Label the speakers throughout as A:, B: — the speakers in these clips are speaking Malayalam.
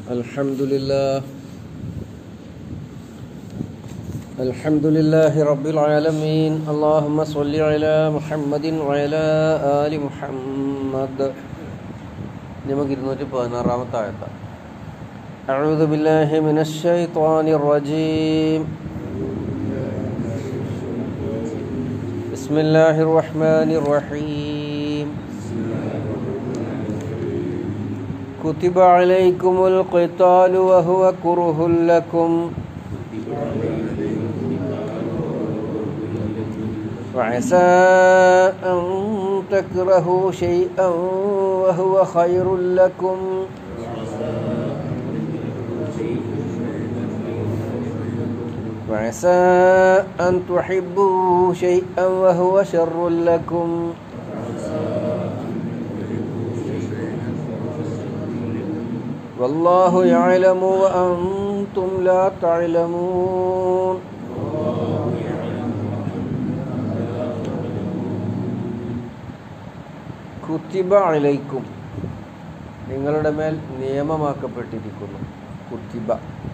A: الحمد لله الحمد لله رب العالمين اللهم صل على محمد وعلى آل محمد നമുക്ക് ഇരുന്നൂറ്റി പതിനാറാമത്തെ ആയത്ത أعوذ بالله من الشيطان الرجيم بسم الله الرحمن الرحيم كتب عليكم القتال وهو كره لكم وعسى أن تكرهوا شيئا وهو خير لكم وعسى أن تحبوا شيئا وهو شر لكم والله يعلم وأنتم لا تعلمون കുത്തിബ അലൈക്കും നിങ്ങളുടെ മേൽ നിയമമാക്കപ്പെട്ടിരിക്കുന്നു കുത്തിബ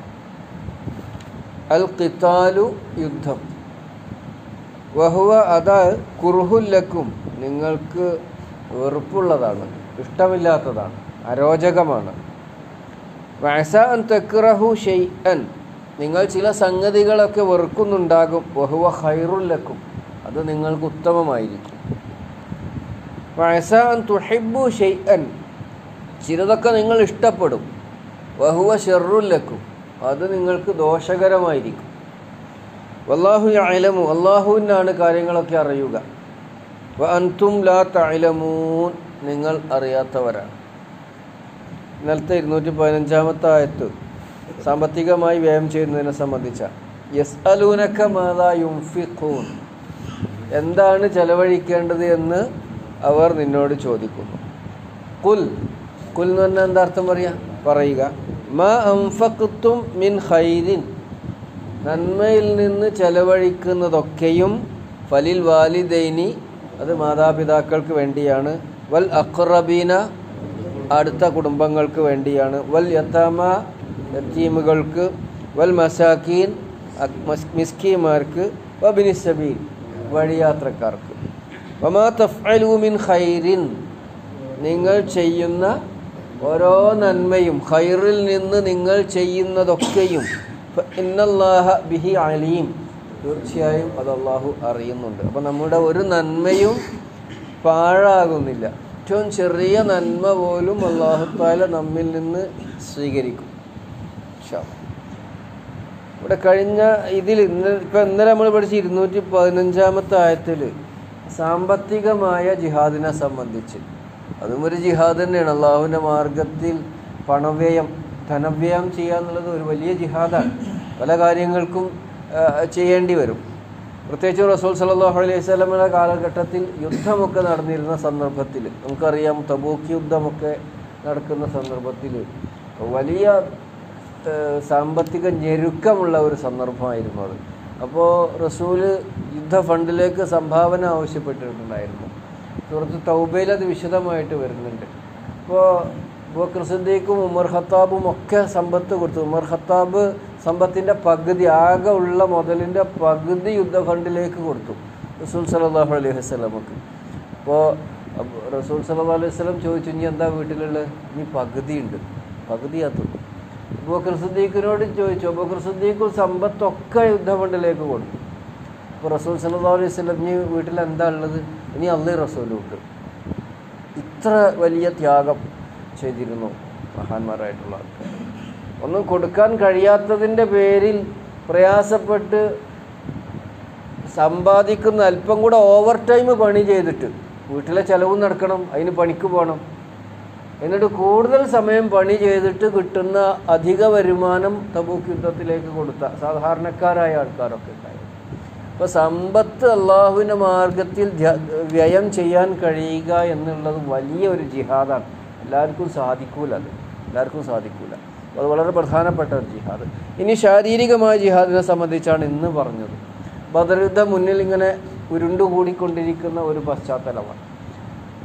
A: അൽ ഖിത്താലു യുദ്ധം വഹുവ അത് കുറുഹുല്ലക്കും നിങ്ങൾക്ക് വെറുപ്പുള്ളതാണ് ഇഷ്ടമില്ലാത്തതാണ് അരോചകമാണ് വയസ അൻ തെക്കുറഹു ഷെയ്അൻ നിങ്ങൾ ചില സംഗതികളൊക്കെ വെറുക്കുന്നുണ്ടാകും വഹുവ ഹൈറുല്ലക്കും അത് നിങ്ങൾക്ക് ഉത്തമമായിരിക്കും വയസ അൻ തുഹിബു ഷെയ്അൻ ചിലതൊക്കെ നിങ്ങൾ ഇഷ്ടപ്പെടും വഹുവ ഷെറുല്ലക്കും അത് നിങ്ങൾക്ക് ദോഷകരമായിരിക്കും വല്ലാഹു അലമു അള്ളാഹുവിനാണ് കാര്യങ്ങളൊക്കെ അറിയുക വ അൻതും ലാ തലമൂൻ നിങ്ങൾ അറിയാത്തവരാണ് ഇന്നലത്തെ ഇരുന്നൂറ്റി പതിനഞ്ചാമത്തെ ആയത്ത് സാമ്പത്തികമായി വ്യയം ചെയ്യുന്നതിനെ സംബന്ധിച്ച യസ് അലൂനക്ക മാതാ യുംഫിഖൂൻ എന്താണ് ചെലവഴിക്കേണ്ടത് എന്ന് അവർ നിന്നോട് ചോദിക്കുന്നു കുൽ കുൽ എന്ന് പറഞ്ഞാൽ എന്താ അർത്ഥം പറയാ പറയുക മാ അംഫഖത്തും മിൻ ഖൈരിൻ നന്മയിൽ നിന്ന് ചെലവഴിക്കുന്നതൊക്കെയും ഫലിൽ വാലിദൈനി അത് മാതാപിതാക്കൾക്ക് വേണ്ടിയാണ് വൽ അഖ്റബീന അടുത്ത കുടുംബങ്ങൾക്ക് വേണ്ടിയാണ് വൽ യത്താമ യത്തീമുകൾക്ക് വൽ മസാക്കീൻ മിസ്കിമാർക്ക് വബിനിസബീൻ വഴിയാത്രക്കാർക്ക് വമാ തഫ്അലു മിൻ ഖൈറിൻ നിങ്ങൾ ചെയ്യുന്ന ഓരോ നന്മയും ഖൈറിൽ നിന്ന് നിങ്ങൾ ചെയ്യുന്നതൊക്കെയും ഇന്നല്ലാഹ ബിഹി അലീം തീർച്ചയായും അത് അള്ളാഹു അറിയുന്നുണ്ട് അപ്പം നമ്മുടെ ഒരു നന്മയും പാഴാകുന്നില്ല ഏറ്റവും ചെറിയ നന്മ പോലും അള്ളാഹുത്താല നമ്മിൽ നിന്ന് സ്വീകരിക്കും ഇവിടെ കഴിഞ്ഞ ഇതിൽ ഇന്ന് ഇപ്പം ഇന്നലെ നമ്മൾ പഠിച്ച ഇരുന്നൂറ്റി പതിനഞ്ചാമത്തെ ആയത്തിൽ സാമ്പത്തികമായ ജിഹാദിനെ സംബന്ധിച്ച് അതും ഒരു ജിഹാദ് തന്നെയാണ് അള്ളാഹുവിൻ്റെ മാർഗത്തിൽ പണവ്യയം ധനവ്യയം ചെയ്യുക എന്നുള്ളത് ഒരു വലിയ ജിഹാദാണ് പല കാര്യങ്ങൾക്കും ചെയ്യേണ്ടി വരും പ്രത്യേകിച്ച് റസൂൽ സലാഹു അലൈഹി സ്വലമിൻ്റെ കാലഘട്ടത്തിൽ യുദ്ധമൊക്കെ നടന്നിരുന്ന സന്ദർഭത്തിൽ നമുക്കറിയാം തബൂക്ക് യുദ്ധമൊക്കെ നടക്കുന്ന സന്ദർഭത്തിൽ വലിയ സാമ്പത്തിക ഞെരുക്കമുള്ള ഒരു സന്ദർഭമായിരുന്നു അത് അപ്പോൾ റസൂല് യുദ്ധ ഫണ്ടിലേക്ക് സംഭാവന ആവശ്യപ്പെട്ടിട്ടുണ്ടായിരുന്നു സുഹൃത്ത് തൗബയിൽ അത് വിശദമായിട്ട് വരുന്നുണ്ട് ഇപ്പോൾ ബക്കർ സിദ്ദീഖും ഉമർ ഖത്താബും ഒക്കെ സമ്പത്ത് കൊടുത്തു ഉമർ ഖത്താബ് സമ്പത്തിൻ്റെ പകുതി ആകെ ഉള്ള മുതലിൻ്റെ പകുതി യുദ്ധ ഫണ്ടിലേക്ക് കൊടുത്തു റസൂൽ സലാഹു അലൈഹി വസ്ലമക്ക് അപ്പോൾ റസൂൽ സലാഹു അലൈഹി വസ്ലം ചോദിച്ചു ഇനി എന്താ വീട്ടിലുള്ളത് ഇനി പകുതി ഉണ്ട് പകുതിയാത്തു അബൂബക്കർ സിദ്ദീഖിനോട് ചോദിച്ചു അബൂബക്കർ സിദ്ദീഖും സമ്പത്തൊക്കെ യുദ്ധഫണ്ടിലേക്ക് കൊടുത്തു അപ്പോൾ റസൂൽ സല്ലാ അലൈഹി സ്വലം ഇനി വീട്ടിൽ എന്താ ഉള്ളത് ഇനി അള്ളി റസൂലും ഉണ്ട് ഇത്ര വലിയ ത്യാഗം ചെയ്തിരുന്നു മഹാന്മാരായിട്ടുള്ള ആൾക്കാർ ഒന്നും കൊടുക്കാൻ കഴിയാത്തതിൻ്റെ പേരിൽ പ്രയാസപ്പെട്ട് സമ്പാദിക്കുന്ന അല്പം കൂടെ ഓവർ ടൈം പണി ചെയ്തിട്ട് വീട്ടിലെ ചിലവും നടക്കണം അതിന് പണിക്ക് പോകണം എന്നിട്ട് കൂടുതൽ സമയം പണി ചെയ്തിട്ട് കിട്ടുന്ന അധിക വരുമാനം തബൂക്ക് യുദ്ധത്തിലേക്ക് കൊടുത്ത സാധാരണക്കാരായ ആൾക്കാരൊക്കെ ഉണ്ടായിരുന്നു അപ്പോൾ സമ്പത്ത് അള്ളാഹുവിൻ്റെ മാർഗത്തിൽ വ്യയം ചെയ്യാൻ കഴിയുക എന്നുള്ളത് വലിയ ഒരു ജിഹാദാണ് എല്ലാവർക്കും സാധിക്കൂല അത് എല്ലാവർക്കും സാധിക്കൂല അത് വളരെ പ്രധാനപ്പെട്ട ഒരു ജിഹാദ് ഇനി ശാരീരികമായ ജിഹാദിനെ സംബന്ധിച്ചാണ് ഇന്ന് പറഞ്ഞത് ബദർ യുദ്ധം മുന്നിൽ ഇങ്ങനെ ഉരുണ്ടുകൂടിക്കൊണ്ടിരിക്കുന്ന ഒരു പശ്ചാത്തലമാണ്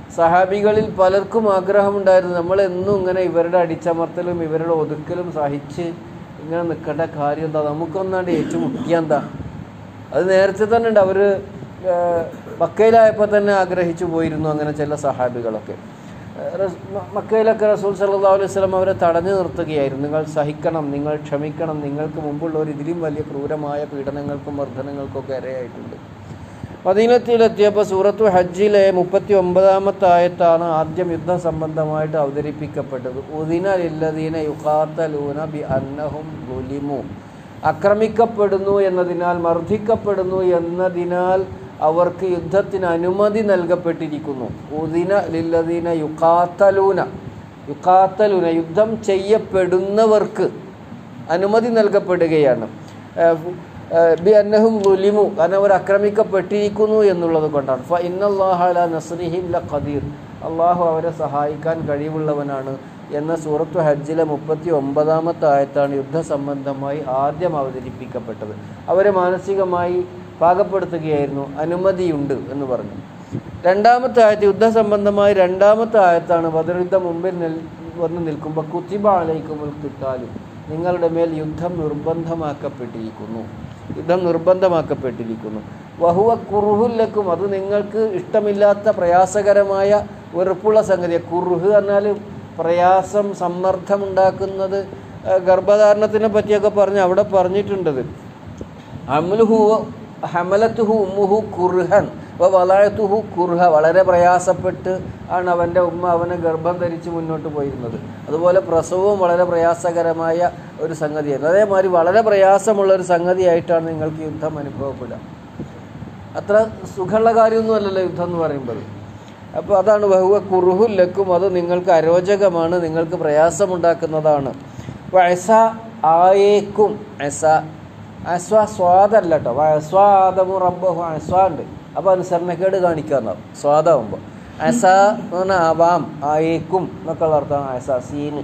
A: സഹാബികളിൽ പലർക്കും ആഗ്രഹമുണ്ടായിരുന്നു നമ്മൾ എന്നും ഇങ്ങനെ ഇവരുടെ അടിച്ചമർത്തലും ഇവരുടെ ഒതുക്കലും സഹിച്ച് ഇങ്ങനെ നിൽക്കേണ്ട കാര്യം എന്താ നമുക്കൊന്നാണ്ട് ഏറ്റുമുട്ടിയാ എന്താ അത് നേരത്തെ തന്നെ ഉണ്ട് അവർ മക്കയിലായപ്പോൾ തന്നെ ആഗ്രഹിച്ചു പോയിരുന്നു അങ്ങനെ ചില സഹാബികളൊക്കെ ഏഹ് റസ്- മ- മക്കയിലൊക്കെ റസൂൽ സല്ലല്ലാഹു അലൈഹി വസല്ലം അവരെ തടഞ്ഞു നിർത്തുകയായിരുന്നു നിങ്ങൾ സഹിക്കണം നിങ്ങൾ ക്ഷമിക്കണം നിങ്ങൾക്ക് മുമ്പുള്ളവർ ഇതിലും വലിയ ക്രൂരമായ പീഡനങ്ങൾക്കും മർദ്ദനങ്ങൾക്കൊക്കെ ഇരയായിട്ടുണ്ട് മദീനത്തിലെത്തിയപ്പോൾ സൂറത്തു ഹജ്ജിലെ മുപ്പത്തി ഒമ്പതാമത്തെ ആയത്താണ് ആദ്യം യുദ്ധ സംബന്ധമായിട്ട് അവതരിപ്പിക്കപ്പെട്ടത് ഉദിന ലില്ലദീന യുഖാത്തലൂന ബി അന്നഹും ഗുലിമു ആക്രമിക്കപ്പെടുന്നു എന്നതിനാൽ മർദ്ദിക്കപ്പെടുന്നു എന്നതിനാൽ അവർക്ക് യുദ്ധത്തിന് അനുമതി നൽകപ്പെട്ടിരിക്കുന്നു ഉദിന ലില്ലദീന യുഖാത്തലൂന യുഖാത്തലൂന യുദ്ധം ചെയ്യപ്പെടുന്നവർക്ക് അനുമതി നൽകപ്പെടുകയാണ് ഏഹ് ഏഹ് ബി അന്നഹും ലുലിമു കാരണം അവർ ആക്രമിക്കപ്പെട്ടിരിക്കുന്നു എന്നുള്ളത് കൊണ്ടാണ് ഫ ഇന്നല്ലാഹല നസ്രിഹിം ല ഖദീർ അള്ളാഹു അവരെ സഹായിക്കാൻ കഴിവുള്ളവനാണ് എന്ന സൂറത്തു ഹജ്ജിലെ മുപ്പത്തി ഒമ്പതാമത്തെ ആയത്താണ് യുദ്ധസംബന്ധമായി ആദ്യം അവതരിപ്പിക്കപ്പെട്ടത് അവരെ മാനസികമായി പാകപ്പെടുത്തുകയായിരുന്നു അനുമതിയുണ്ട് എന്ന് പറഞ്ഞു രണ്ടാമത്തെ ആയത്ത് യുദ്ധസംബന്ധമായി രണ്ടാമത്തെ ആയത്താണ് ബദർയുദ്ധം മുമ്പിൽ നിൽ വന്ന് നിൽക്കുമ്പോൾ കുത്തിബ അലൈക്കുമുൽ കിട്ടാലും നിങ്ങളുടെ മേൽ യുദ്ധം നിർബന്ധമാക്കപ്പെട്ടിരിക്കുന്നു യുദ്ധം നിർബന്ധമാക്കപ്പെട്ടിരിക്കുന്നു വഹുവ കുറുഹുല്ലക്കും അത് നിങ്ങൾക്ക് ഇഷ്ടമില്ലാത്ത പ്രയാസകരമായ വെറുപ്പുള്ള സംഗതി കുറുഹ് പറഞ്ഞാൽ പ്രയാസം സമ്മർദ്ദമുണ്ടാക്കുന്നത് ഏഹ് ഗർഭധാരണത്തിനെ പറ്റിയൊക്കെ പറഞ്ഞ് അവിടെ പറഞ്ഞിട്ടുണ്ടത് അമലുഹു ഹമലത്തുഹു ഉമ്മുഹു കുർഹൻ അപ്പോൾ വളഴത്തുഹു കുർഹ വളരെ പ്രയാസപ്പെട്ട് ആണ് അവൻ്റെ ഉമ്മ അവനെ ഗർഭം ധരിച്ച് മുന്നോട്ട് പോയിരുന്നത് അതുപോലെ പ്രസവവും വളരെ പ്രയാസകരമായ ഒരു സംഗതിയായിരുന്നു അതേമാതിരി വളരെ പ്രയാസമുള്ള ഒരു സംഗതിയായിട്ടാണ് നിങ്ങൾക്ക് യുദ്ധം അനുഭവപ്പെടുക അത്ര സുഖമുള്ള കാര്യമൊന്നുമല്ലല്ലോ യുദ്ധം എന്ന് പറയുമ്പോൾ അപ്പോൾ അതാണ് ബഹുവ കുറുഹുല്ലക്കും അത് നിങ്ങൾക്ക് അരോചകമാണ് നിങ്ങൾക്ക് പ്രയാസമുണ്ടാക്കുന്നതാണ് വയസ ആയേക്കും എസ അസ്വ സ്വാദല്ല കേട്ടോ വയസ്വ ആദമു റബ്ബഹു അസ്വ ഉണ്ട് അപ്പോൾ അനുസരണക്കേട് കാണിക്കാന്നാവും സ്വാദാവുമ്പോൾ അസ എന്ന് പറഞ്ഞാൽ ആവാം ആയേക്കും എന്നൊക്കെയുള്ള അർത്ഥമാണ് അസ സീന്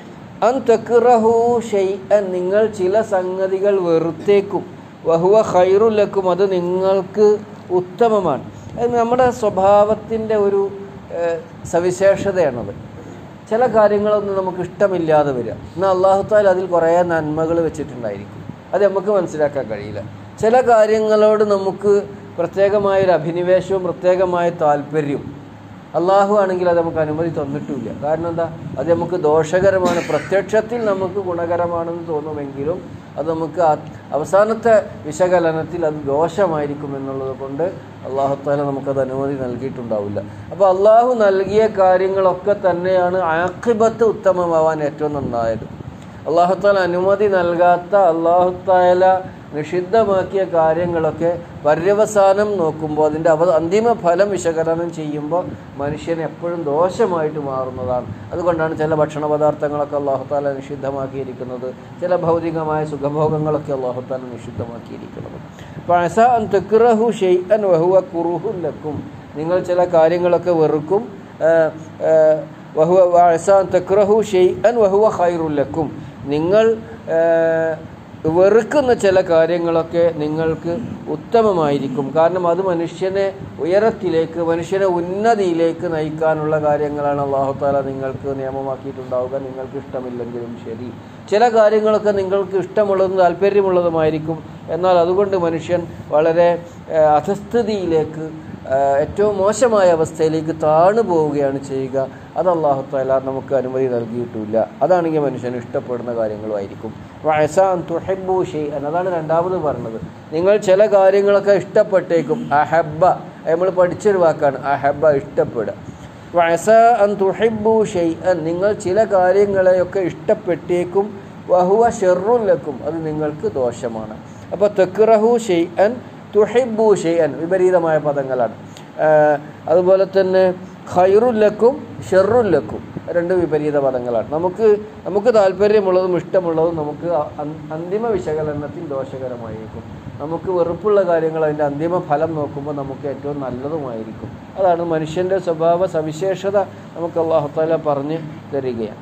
A: അൻ തെക്കുറഹു ഷെയ്അൻ നിങ്ങൾ ചില സംഗതികൾ വെറുത്തേക്കും വഹുവ ഖൈറുലക്കും അത് നിങ്ങൾക്ക് ഉത്തമമാണ് അത് നമ്മുടെ സ്വഭാവത്തിൻ്റെ ഒരു ഏഹ്, സവിശേഷതയാണത് ചില കാര്യങ്ങളൊന്നും നമുക്ക് ഇഷ്ടമില്ലാതെ വരിക എന്നാൽ അള്ളാഹുത്താൽ അതിൽ കുറേ നന്മകൾ വെച്ചിട്ടുണ്ടായിരിക്കും അത് നമുക്ക് മനസ്സിലാക്കാൻ കഴിയില്ല ചില കാര്യങ്ങളോട് നമുക്ക് പ്രത്യേകമായൊരു അഭിനിവേശവും പ്രത്യേകമായ താല്പര്യവും അള്ളാഹു ആണെങ്കിൽ അത് നമുക്ക് അനുമതി തന്നിട്ടില്ല കാരണം എന്താ അത് നമുക്ക് ദോഷകരമാണ് പ്രത്യക്ഷത്തിൽ നമുക്ക് ഗുണകരമാണെന്ന് തോന്നുമെങ്കിലും അത് നമുക്ക് ആ- അവസാനത്തെ വിശകലനത്തിൽ അത് ദോഷമായിരിക്കും എന്നുള്ളത് കൊണ്ട് അള്ളാഹുത്താല നമുക്കത് അനുമതി നൽകിയിട്ടുണ്ടാവില്ല അപ്പോൾ അള്ളാഹു നൽകിയ കാര്യങ്ങളൊക്കെ തന്നെയാണ് ആഖിബത്ത് ഉത്തമമാവാൻ ഏറ്റവും നന്നായത് അള്ളാഹുത്താല അനുമതി നൽകാത്ത അള്ളാഹുത്താല നിഷിദ്ധമാക്കിയ കാര്യങ്ങളൊക്കെ പര്യവസാനം നോക്കുമ്പോൾ അതിൻ്റെ അവ അന്തിമ ഫലം വിശകലനം ചെയ്യുമ്പോൾ മനുഷ്യന് എപ്പോഴും ദോഷമായിട്ട് മാറുന്നതാണ് അതുകൊണ്ടാണ് ചില ഭക്ഷണ പദാർത്ഥങ്ങളൊക്കെ അള്ളാഹുത്താല നിഷിദ്ധമാക്കിയിരിക്കുന്നത് ചില ഭൗതികമായ സുഖഭോഗങ്ങളൊക്കെ അള്ളാഹുത്താല നിഷിദ്ധമാക്കിയിരിക്കുന്നത് അപ്പോൾ അസ അൻ തെക്കുറഹു ഷെയ് അൻ വഹുവ കുറുഹുൻ ലക്കും നിങ്ങൾ ചില കാര്യങ്ങളൊക്കെ വെറുക്കും ഏഹ്, ഏഹ്, വഹുവ വഅസ അൻ തക്റഹു ഷെയ്അൻ വഹുവ ഖൈറുൽ ലക്കും നിങ്ങൾ ഏഹ്, വെറുക്കുന്ന ചില കാര്യങ്ങളൊക്കെ നിങ്ങൾക്ക് ഉത്തമമായിരിക്കും കാരണം അത് മനുഷ്യനെ ഉയരത്തിലേക്ക് മനുഷ്യനെ ഉന്നതിയിലേക്ക് നയിക്കാനുള്ള കാര്യങ്ങളാണ് അള്ളാഹു താല നിങ്ങൾക്ക് നിയമമാക്കിയിട്ടുണ്ടാവുക നിങ്ങൾക്ക് ഇഷ്ടമില്ലെങ്കിലും ശരി ചില കാര്യങ്ങളൊക്കെ നിങ്ങൾക്ക് ഇഷ്ടമുള്ളതും താല്പര്യമുള്ളതുമായിരിക്കും എന്നാൽ അതുകൊണ്ട് മനുഷ്യൻ വളരെ ഏഹ്, അധസ്ഥിതിയിലേക്ക് ഏഹ്, ഏറ്റവും മോശമായ അവസ്ഥയിലേക്ക് താണു പോവുകയാണ് ചെയ്യുക അത് അള്ളാഹു താല നമുക്ക് അനുമതി നൽകിയിട്ടില്ല അതാണെങ്കിൽ മനുഷ്യന് ഇഷ്ടപ്പെടുന്ന കാര്യങ്ങളുമായിരിക്കും വയസാൻ തുഹബു ഷെയ്അൻ അതാണ് രണ്ടാമത് പറഞ്ഞത് നിങ്ങൾ ചില കാര്യങ്ങളൊക്കെ ഇഷ്ടപ്പെട്ടേക്കും അഹബ്ബ അത് നമ്മൾ പഠിച്ചൊരു വാക്കാണ് അഹബ്ബ ഇഷ്ടപ്പെടുക വയസ അൻ തുഹിബു ഷെയ്അൻ നിങ്ങൾ ചില കാര്യങ്ങളെയൊക്കെ ഇഷ്ടപ്പെട്ടേക്കും വഹുവ ഷെറുല്ലക്കും അത് നിങ്ങൾക്ക് ദോഷമാണ് അപ്പോൾ തെക്കുറഹു ഷെയ്അൻ തുഹിബു ഷെയ്അൻ വിപരീതമായ പദങ്ങളാണ് ആഹ് അതുപോലെ തന്നെ ഖൈറുല്ലക്കും ഷെറുല്ലക്കും രണ്ട് വിപരീത പദങ്ങളാണ് നമുക്ക് നമുക്ക് താല്പര്യമുള്ളതും ഇഷ്ടമുള്ളതും നമുക്ക് അ- അൻ- അന്തിമ വിശകലനത്തിൽ ദോഷകരമായിരിക്കും നമുക്ക് വെറുപ്പുള്ള കാര്യങ്ങൾ അതിൻ്റെ അന്തിമ ഫലം നോക്കുമ്പോൾ നമുക്ക് ഏറ്റവും നല്ലതുമായിരിക്കും അതാണ് മനുഷ്യൻ്റെ സ്വഭാവ സവിശേഷത നമുക്ക് അള്ളാഹുത്താല പറഞ്ഞ് തരികയാണ്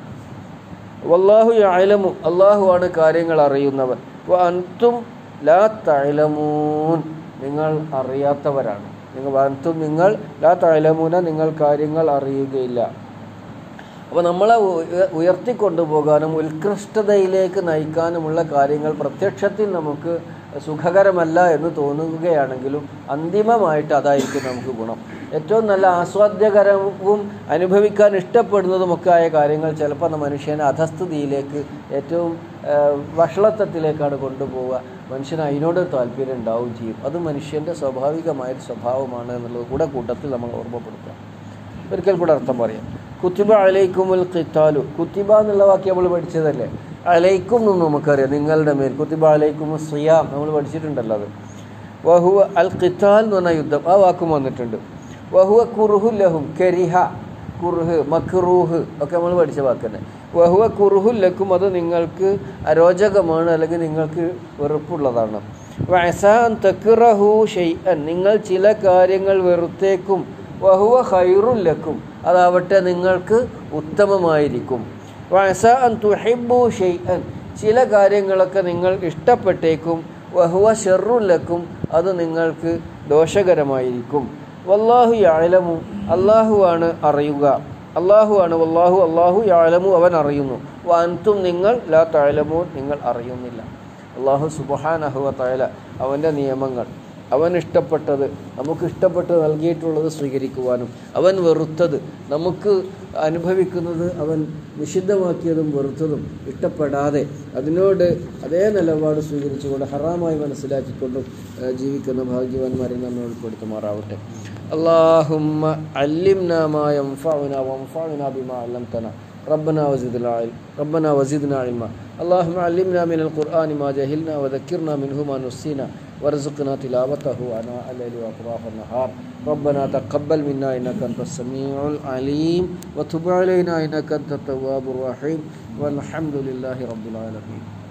A: വല്ലാഹു യഅലമു അള്ളാഹുവാണ് കാര്യങ്ങൾ അറിയുന്നവൻ വ അൻതും ലാ തഅലമൂൻ നിങ്ങൾ അറിയാത്തവരാണ് നിങ്ങൾ വൻതും നിങ്ങൾ ലാ തഴലമൂന നിങ്ങൾ കാര്യങ്ങൾ അറിയുകയില്ല അപ്പോൾ നമ്മളെ ഉയ- ഉയർത്തിക്കൊണ്ടുപോകാനും ഉത്കൃഷ്ടതയിലേക്ക് നയിക്കാനുമുള്ള കാര്യങ്ങൾ പ്രത്യക്ഷത്തിൽ നമുക്ക് സുഖകരമല്ല എന്ന് തോന്നുകയാണെങ്കിലും അന്തിമമായിട്ട് അതായിരിക്കും നമുക്ക് ഗുണം ഏറ്റവും നല്ല ആസ്വാദ്യകരവും അനുഭവിക്കാൻ ഇഷ്ടപ്പെടുന്നതുമൊക്കെ ആയ കാര്യങ്ങൾ ചിലപ്പോൾ ന- മനുഷ്യനെ അധസ്ഥിതിയിലേക്ക് ഏറ്റവും ആ, വഷളത്വത്തിലേക്കാണ് കൊണ്ടുപോവുക മനുഷ്യന് അതിനോട് താല്പര്യം ഉണ്ടാവുകയും ചെയ്യും അത് മനുഷ്യൻ്റെ സ്വാഭാവികമായൊരു സ്വഭാവമാണ് എന്നുള്ളത് കൂടെ കൂട്ടത്തിൽ നമ്മൾ ഓർമ്മപ്പെടുത്തുക ഒരിക്കൽ കൂടെ അർത്ഥം പറയാം കുത്തിബ അലൈക്കുമുൽ ഖിത്താലു കുത്തിബ എന്നുള്ള വാക്യം നമ്മൾ പഠിച്ചതല്ലേ അലൈക്കും എന്ന് നമുക്കറിയാം നിങ്ങളുടെ മേൽ കുത്തിബ അലൈക്കും സിയാം നമ്മൾ പഠിച്ചിട്ടുണ്ടല്ലോ അത് വഹുവ അൽ ഖിത്താൽ എന്ന് പറഞ്ഞ യുദ്ധം ആ വാക്കും വന്നിട്ടുണ്ട് വഹുവ കുറുഹു ലഹും കരിഹ കുറുഹ് മക്റൂഹ് ഒക്കെ നമ്മൾ പഠിച്ച വാക്ക് തന്നെ വഹുവ കുറുഹു ലക്കും അത് നിങ്ങൾക്ക് അരോചകമാണ് അല്ലെങ്കിൽ നിങ്ങൾക്ക് വെറുപ്പുള്ളതാണ് വയസാൻ തക്റഹു ഷെയ്അൻ നിങ്ങൾ ചില കാര്യങ്ങൾ വെറുത്തേക്കും വഹുവ ഖൈറുൽ ലക്കും അതാവട്ടെ നിങ്ങൾക്ക് ഉത്തമമായിരിക്കും വയസ അൻ തുഹിബു ഷെയ്അൻ ചില കാര്യങ്ങളൊക്കെ നിങ്ങൾ ഇഷ്ടപ്പെട്ടേക്കും വഹുവ ഷെറുൽ ലക്കും അത് നിങ്ങൾക്ക് ദോഷകരമായിരിക്കും വല്ലാഹു യാലമു അള്ളാഹുവാണ് അറിയുക അള്ളാഹുവാണ് വല്ലാഹു അള്ളാഹു യാലമു അവൻ അറിയുന്നു വാൻതും നിങ്ങൾ ലാ താഴലമോ നിങ്ങൾ അറിയുന്നില്ല അള്ളാഹു സുബഹാനഹുവ തഴല അവൻ്റെ നിയമങ്ങൾ അവൻ ഇഷ്ടപ്പെട്ടത് നമുക്ക് ഇഷ്ടപ്പെട്ട് നൽകിയിട്ടുള്ളത് സ്വീകരിക്കുവാനും അവൻ വെറുത്തത് നമുക്ക് അനുഭവിക്കുന്നത് അവൻ നിഷിദ്ധമാക്കിയതും വെറുത്തതും ഇഷ്ടപ്പെടാതെ അതിനോട് അതേ നിലപാട് സ്വീകരിച്ചുകൊണ്ട് ഹറാമായി മനസ്സിലാക്കിക്കൊണ്ടും ആ, ജീവിക്കുന്ന ഭാഗ്യവാന്മാരെ നമ്മൾ ഉൾപ്പെടുത്തുമാറാവട്ടെ اللهم علمنا ما ينفعنا وانفعنا بما علمتنا ربنا وزدنا علم ربنا وزدنا علما اللهم علمنا من القرآن ما جهلنا وذكرنا منه ما نسينا وارزقنا تلاوته أناء الليل وأطراف النهار ربنا تقبل منا إنك أنت السميع العليم وتب علينا إنك أنت التواب الرحيم والحمد لله رب العالمين